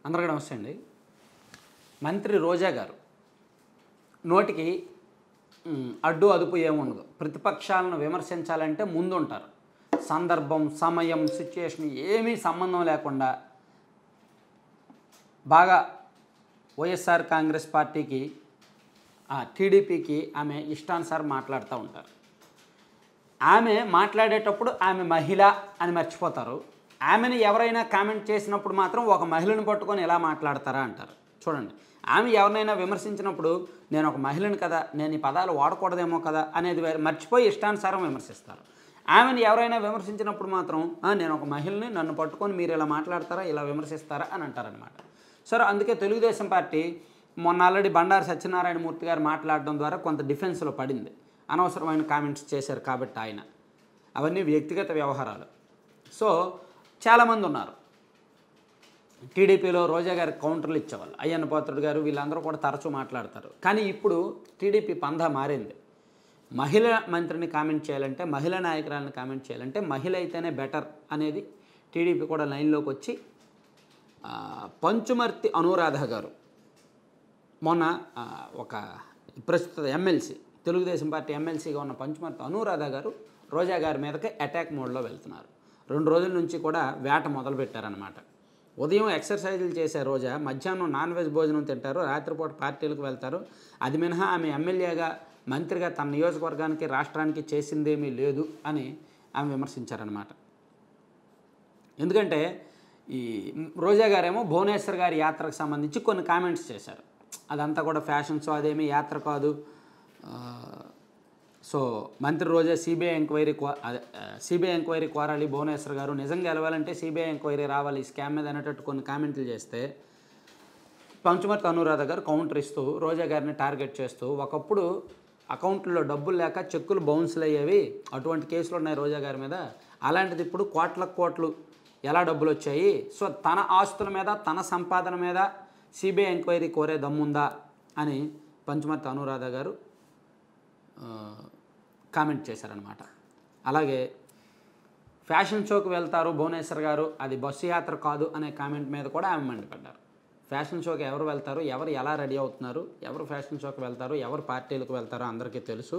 అందరికీ నమస్తే అండి మంత్రి రోజా గారు నోటికి మ్, అడ్డు అదుపు ఏముండదు ప్రతిపక్షాలను విమర్శించాలంటే ముందుంటారు సందర్భం సమయం సిచ్యుయేషన్ ఏమీ సంబంధం లేకుండా బాగా వైఎస్ఆర్ కాంగ్రెస్ పార్టీకి ఆ, టీడీపీకి ఆమె ఇష్టానుసారం మాట్లాడుతూ ఉంటారు ఆమె మాట్లాడేటప్పుడు ఆమె మహిళ అని మర్చిపోతారు ఆమెను ఎవరైనా కామెంట్ చేసినప్పుడు మాత్రం ఒక మహిళను పట్టుకొని ఎలా మాట్లాడతారా అంటారు చూడండి ఆమె ఎవరినైనా విమర్శించినప్పుడు నేను ఒక మహిళను కదా నేను ఈ పదాలు వాడకూడదేమో కదా అనేది వేరే- మర్చిపోయి ఇష్టానుసారం విమర్శిస్తారు ఆమెను ఎవరైనా విమర్శించినప్పుడు మాత్రం "ఆ, నేను ఒక మహిళని నన్ను పట్టుకొని మీరు ఇలా మాట్లాడతారా ఇలా విమర్శిస్తారా అని అంటారనమాట సరే అందుకే తెలుగుదేశం పార్టీ మొన్న ఆల్రెడీ బండారు సత్యనారాయణ మూర్తి గారు మాట్లాడడం ద్వారా కొంత డిఫెన్స్లో పడింది అనవసరమైన కామెంట్స్ చేశారు కాబట్టి ఆయన అవన్నీ వ్యక్తిగత వ్యవహారాలు సో చాలామంది ఉన్నారు టీడీపీలో రోజా గారి కౌంటర్లు ఇచ్చేవాళ్ళు అయ్యన్న పాత్రుడు గారు వీళ్ళందరూ కూడా తరచూ మాట్లాడతారు కానీ ఇప్పుడు టీడీపీ పందా మారింది మహిళ మంత్రిని కామెంట్ చేయాలంటే మహిళా నాయకురాలను కామెంట్ చేయాలంటే మహిళ అయితేనే బెటర్ అనేది టీడీపీ కూడా లైన్లోకి వచ్చి ఆ, పంచుమర్తి అనురాధ గారు మొన్న ఆ, ఒక ప్రస్తుత ఎమ్మెల్సీ తెలుగుదేశం పార్టీ ఎమ్మెల్సీగా ఉన్న పంచుమర్తి అనురాధ గారు రోజా గారి మీదకి అటాక్ మోడ్లో వెళ్తున్నారు రెండు రోజుల నుంచి కూడా వేట మొదలుపెట్టారనమాట ఉదయం ఎక్సర్సైజులు చేసే రోజా మధ్యాహ్నం నాన్ వెజ్ భోజనం తింటారు రాత్రిపూట పార్టీలకు వెళ్తారు అది మినహా ఆమె ఎమ్మెల్యేగా మంత్రిగా తన నియోజకవర్గానికి రాష్ట్రానికి చేసిందేమీ లేదు అని ఆమె విమర్శించారనమాట ఎందుకంటే ఈ రోజా గారేమో భువనేశ్వర్ గారి యాత్రకు సంబంధించి కొన్ని కామెంట్స్ చేశారు అదంతా కూడా ఫ్యాషన్ షో అదేమీ యాత్ర కాదు ఆ, సో మంత్రి రోజా సిబిఐ ఎంక్వైరీ కో అదే సిబిఐ ఎంక్వైరీ కోరాలి భువనేశ్వర్ గారు నిజంగా గెలవాలంటే సిబిఐ ఎంక్వైరీ రావాలి ఈ స్కామ్ మీద అనేటట్టు కొన్ని కామెంట్లు చేస్తే పంచుమర్తి అనురాధ గారు కౌంటర్ ఇస్తూ రోజా గారిని టార్గెట్ చేస్తూ ఒకప్పుడు అకౌంట్లో డబ్బులు లేక చెక్కులు బౌన్స్లు అయ్యేవి అటువంటి కేసులు ఉన్నాయి రోజా గారి మీద అలాంటిది ఇప్పుడు కోట్ల కోట్లు ఎలా డబ్బులు వచ్చాయి సో తన ఆస్తుల మీద తన సంపాదన మీద సిబిఐ ఎంక్వైరీ కోరే దమ్ముందా అని పంచుమర్తి అనురాధ గారు ఆ, కామెంట్ చేశారనమాట అలాగే ఫ్యాషన్ షోకి వెళ్తారు భువనేశ్వర్ గారు అది బస్సు యాత్ర కాదు అనే కామెంట్ మీద కూడా ఆమె మండిపడ్డారు ఫ్యాషన్ షోకి ఎవరు వెళ్తారు ఎవరు ఎలా రెడీ అవుతున్నారు ఎవరు ఫ్యాషన్ షోకి వెళ్తారు ఎవరు పార్టీలకు వెళ్తారో అందరికీ తెలుసు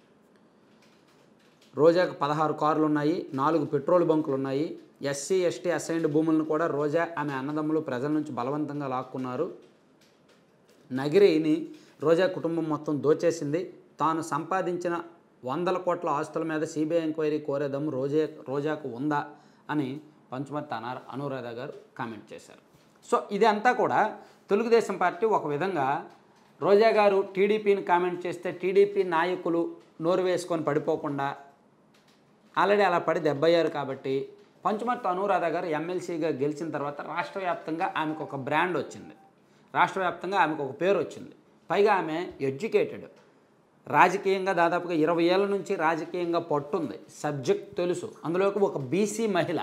రోజాకు పదహారు కార్లు ఉన్నాయి నాలుగు పెట్రోల్ బంకులు ఉన్నాయి ఎస్సీ ఎస్టీ అసైన్డ్ భూములను కూడా రోజా ఆమె అన్నదమ్ములు ప్రజల నుంచి బలవంతంగా లాక్కున్నారు నగిరిని రోజా కుటుంబం మొత్తం దోచేసింది తాను సంపాదించిన వందల కోట్ల ఆస్తుల మీద సిబిఐ ఎంక్వైరీ కోరేదమ్ము రోజే రోజాకు ఉందా అని పంచుమర్తి అనార అనురాధ గారు కామెంట్ చేశారు సో ఇది అంతా కూడా తెలుగుదేశం పార్టీ ఒక విధంగా రోజా గారు టీడీపీని కామెంట్ చేస్తే టీడీపీ నాయకులు నోరు వేసుకొని పడిపోకుండా ఆల్రెడీ అలా పడి దెబ్బయ్యారు కాబట్టి పంచుమర్తి అనురాధ గారు ఎమ్మెల్సీగా గెలిచిన తర్వాత రాష్ట్ర వ్యాప్తంగా ఆమెకు ఒక బ్రాండ్ వచ్చింది రాష్ట్ర వ్యాప్తంగా ఆమెకు ఒక పేరు వచ్చింది పైగా ఆమె ఎడ్యుకేటెడ్ రాజకీయంగా దాదాపుగా ఇరవై ఏళ్ళ నుంచి రాజకీయంగా పట్టుంది సబ్జెక్ట్ తెలుసు అందులోకి ఒక బీసీ మహిళ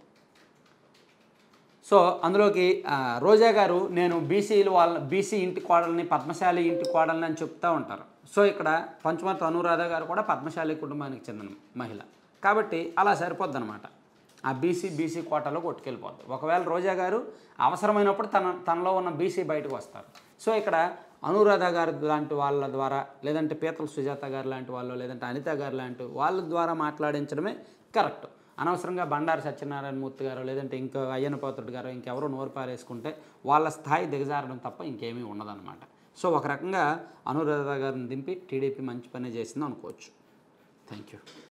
సో అందులోకి ఆ, రోజా గారు నేను బీసీలు వాళ్ళ బీసీ ఇంటి కోడల్ని పద్మశాలి ఇంటి కోడల్ని అని చెప్తూ ఉంటారు సో ఇక్కడ పంచమర్తి అనురాధ గారు కూడా పద్మశాలి కుటుంబానికి చెందిన మహిళ కాబట్టి అలా సరిపోద్ది అనమాట ఆ బీసీ బీసీ కోటలో కొట్టుకెళ్ళిపోద్ది ఒకవేళ రోజా గారు అవసరమైనప్పుడు తన తనలో ఉన్న బీసీ బయటకు వస్తారు సో ఇక్కడ అనురాధ గారి లాంటి వాళ్ళ ద్వారా లేదంటే పీతల సుజాత గారు లాంటి వాళ్ళు లేదంటే అనిత గారు లాంటి వాళ్ళ ద్వారా మాట్లాడించడమే కరెక్ట్ అనవసరంగా బండారు సత్యనారాయణ మూర్తి గారు లేదంటే ఇంకో అయ్యన్న పాత్రుడు గారు ఇంకెవరో నోరు పారేసుకుంటే వాళ్ళ స్థాయి దిగజారడం తప్ప ఇంకేమీ ఉండదన్నమాట సో ఒక రకంగా అనురాధ గారిని దింపి టీడీపీ మంచి పని చేసింది అనుకోవచ్చు థ్యాంక్ యూ